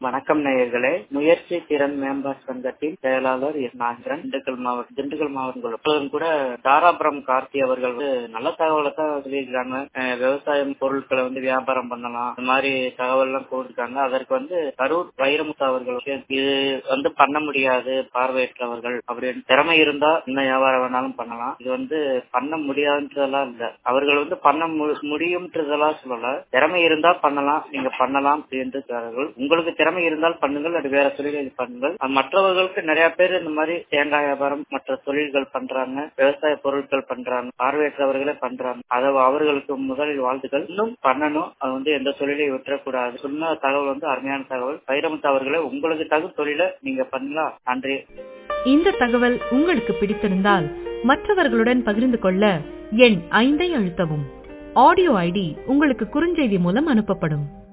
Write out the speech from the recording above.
வணக்கம் நேயர்களே முயற்சி திறன் மேம்பாட்டு சங்கத்தின் செயலாளர் எஸ் நாகரன் திண்டுக்கல் மாவட்டம் திண்டுக்கல் மாவட்டம் இப்பொழுதும் கூட தாராபுரம் கார்த்தி அவர்கள் வந்து நல்ல தகவலை தான் சொல்லியிருக்காங்க அஹ் விவசாயம் பொருட்களை வந்து வியாபாரம் பண்ணலாம் இந்த மாதிரி தகவல் எல்லாம் கொடுத்துருக்காங்க அதற்கு வந்து கரூர் வைரமுத்து அவர்கள் இது வந்து பண்ண முடியாது பார்வையற்றவர்கள் அப்படின்னு திறமை இருந்தா என்ன வியாபாரம் வேணாலும் பண்ணலாம் இது வந்து பண்ண முடியாதுன்றதெல்லாம் இல்ல அவர்கள் வந்து பண்ண மு- முடியும்ன்றதெல்லாம் சொல்லல திறமை இருந்தா பண்ணலாம் நீங்க பண்ணலாம் அப்படின்றார்கள் உங்களுக்கு திறமை இருந்தால் பண்ணுங்கள் அது வேற தொழில்கள் பண்ணுங்கள் அது மற்றவர்களுக்கு நிறைய பேர் இந்த மாதிரி தேங்காய் வியாபாரம் மற்ற தொழில்கள் பண்றாங்க விவசாய பொருட்கள் பண்றாங்க பார்வையற்றவர்களே பண்றாங்க அதை அவர்களுக்கு முதலில் வாழ்த்துக்கள் இன்னும் பண்ணணும் அது வந்து எந்த தொழிலையும் விட்டுறக்கூடாது சொன்ன தகவல் வந்து அருமையான தகவல் வைரமுத்து அவர்களே உங்களுக்கு தகு தொழிலை நீங்க பண்ணலாம் நன்றி இந்த தகவல் உங்களுக்கு பிடித்திருந்தால் மற்றவர்களுடன் பகிர்ந்து கொள்ள எண் ஐந்தை அழுத்தவும் ஆடியோ ஐடி உங்களுக்கு குறுஞ்செய்தி மூலம் அனுப்பப்படும்